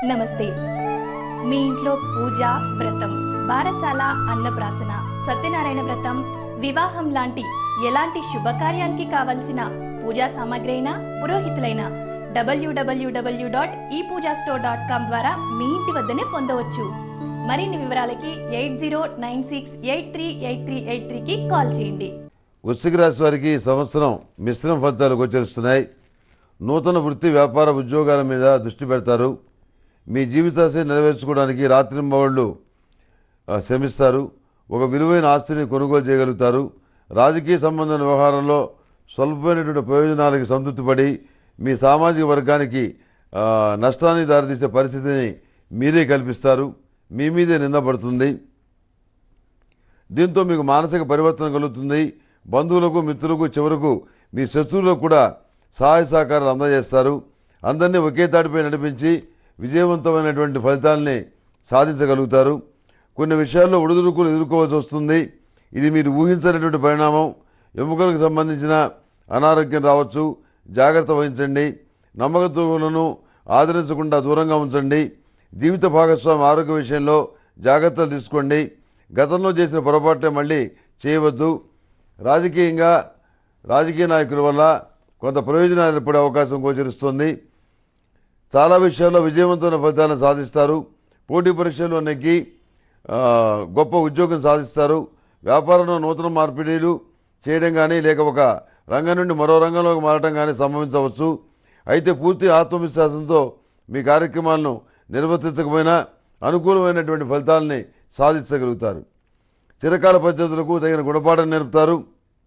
నమస్తే మీ ఇంట్లో పూజ వ్రతం బారసాల అన్నప్రాసన సత్యనారాయణ వ్రతం వివాహం లాంటి ఎలాంటి శుభకార్యానికి కావలసిన పూజా సామాగ్రి అయినా పురోహితులైన డబ్ల్యూడబ్ల్యూడబ్ల్యూ డాట్ ఈ పూజా స్టోర్ డాట్ కామ్ ద్వారా మీ ఇంటి వద్దనే పొందవచ్చు మరిన్ని వివరాలకి eight zero nine six eight three eight three eight త్రీకి కాల్ చేయండి వృశ్చిక రాశి వారికి ఈ సంవత్సరం మిశ్రమ ఫలితాలు గోచరిస్తున్నాయి నూతన వృత్తి వ్యాపార ఉద్యోగాల మీద దృష్టి పెడతారు మీ జీవితాశ నెరవేర్చుకోవడానికి రాత్రింబవళ్ళు ఆ, శ్రమిస్తారు ఒక విలువైన ఆస్తిని కొనుగోలు చేయగలుగుతారు రాజకీయ సంబంధమైన వ్యవహారంలో స్వల్పమైనటువంటి ప్రయోజనాలకి సంతృప్తిపడి మీ సామాజిక వర్గానికి ఆ, నష్టాన్ని దారితీసే పరిస్థితిని మీరే కల్పిస్తారు మీ మీదే నిందపడుతుంది దీంతో మీకు మానసిక పరివర్తన కలుగుతుంది బంధువులకు మిత్రులకు చివరకు మీ శత్రువులకు కూడా సహాయ సహకారాలు అందజేస్తారు అందరినీ ఒకే తాటిపై నడిపించి విజయవంతమైనటువంటి ఫలితాలని సాధించగలుగుతారు కొన్ని విషయాల్లో ఒడిదుడుకులు ఎదుర్కోవాల్సి వస్తుంది ఇది మీరు ఊహించనటువంటి పరిణామం ఎముకలకు సంబంధించిన అనారోగ్యం రావచ్చు జాగ్రత్త వహించండి నమ్మకత్వలను ఆదరించకుండా దూరంగా ఉంచండి జీవిత భాగస్వామి ఆరోగ్య విషయంలో జాగ్రత్తలు తీసుకోండి గతంలో చేసిన పొరపాటే మళ్ళీ చేయవద్దు రాజకీయంగా రాజకీయ నాయకుల వల్ల కొంత ప్రయోజనాలు ఏర్పడే అవకాశం గోచరిస్తుంది చాలా విషయాల్లో విజయవంతమైన ఫలితాలను సాధిస్తారు పోటీ పరీక్షల్లో నెగ్గి ఆ, గొప్ప ఉద్యోగం సాధిస్తారు వ్యాపారంలో నూతన మార్పిడీలు చేయడం కానీ లేక ఒక రంగం నుండి మరో రంగంలోకి మారటం కానీ సంభవించవచ్చు అయితే పూర్తి ఆత్మవిశ్వాసంతో మీ కార్యక్రమాలను నిర్వర్తించకపోయినా అనుకూలమైనటువంటి ఫలితాలని సాధించగలుగుతారు చిరకాల పద్ధతులకు తగిన గుణపాఠం నేర్పుతారు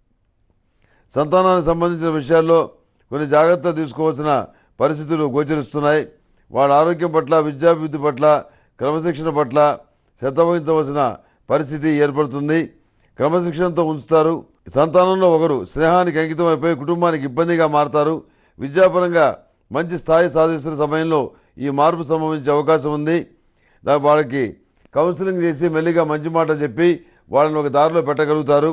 సంతానానికి సంబంధించిన విషయాల్లో కొన్ని జాగ్రత్తలు తీసుకోవాల్సిన పరిస్థితులు గోచరిస్తున్నాయి వాళ్ళ ఆరోగ్యం పట్ల విద్యాభివృద్ధి పట్ల క్రమశిక్షణ పట్ల శ్రద్ధ వహించవలసిన పరిస్థితి ఏర్పడుతుంది క్రమశిక్షణతో ఉంచుతారు సంతానంలో ఒకరు స్నేహానికి అంకితమైపోయి కుటుంబానికి ఇబ్బందిగా మారతారు విద్యాపరంగా మంచి స్థాయి సాధిస్తున్న సమయంలో ఈ మార్పు సంభవించే అవకాశం ఉంది దా వాళ్ళకి కౌన్సిలింగ్ చేసి మెల్లిగా మంచి మాటలు చెప్పి వాళ్ళని ఒక దారిలో పెట్టగలుగుతారు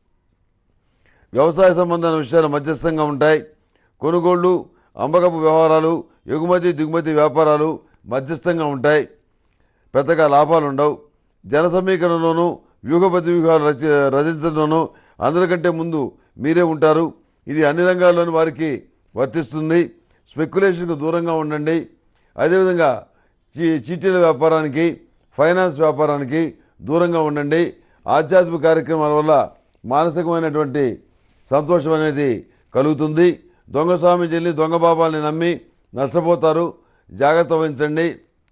వ్యవసాయ సంబంధమైన విషయాలు మధ్యస్థంగా ఉంటాయి కొనుగోళ్లు అమ్మకపు వ్యవహారాలు ఎగుమతి దిగుమతి వ్యాపారాలు మధ్యస్థంగా ఉంటాయి పెద్దగా లాభాలు ఉండవు జన సమీకరణలోనూ వ్యూహపతి వ్యూహాలు రచి రచించడంలోనూ అందరికంటే ముందు మీరే ఉంటారు ఇది అన్ని రంగాల్లోని వారికి వర్తిస్తుంది స్పెక్యులేషన్కు దూరంగా ఉండండి అదేవిధంగా చీ చీటీల వ్యాపారానికి ఫైనాన్స్ వ్యాపారానికి దూరంగా ఉండండి ఆధ్యాత్మిక కార్యక్రమాల వల్ల మానసికమైనటువంటి సంతోషం అనేది కలుగుతుంది దొంగ స్వామీజీని దొంగ బాబాల్ని నమ్మి నష్టపోతారు జాగ్రత్త వహించండి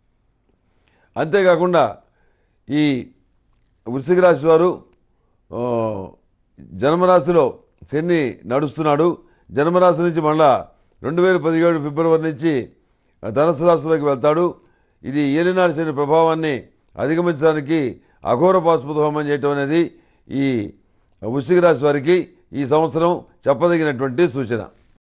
అంతేకాకుండా ఈ వృశ్చిక రాశి వారు ఆ, జన్మరాశిలో శని నడుస్తున్నాడు జన్మరాశి నుంచి మళ్ళా రెండు వేల పదిహేడు ఫిబ్రవరి నుంచి ధనుసు రాశిలోకి వెళ్తాడు ఇది ఏలినాడు శని ప్రభావాన్ని అధిగమించడానికి అఘోర పాశుపత హోమం చేయటం అనేది ఈ వృశ్చిక రాశి వారికి ఈ సంవత్సరం చెప్పదగినటువంటి సూచన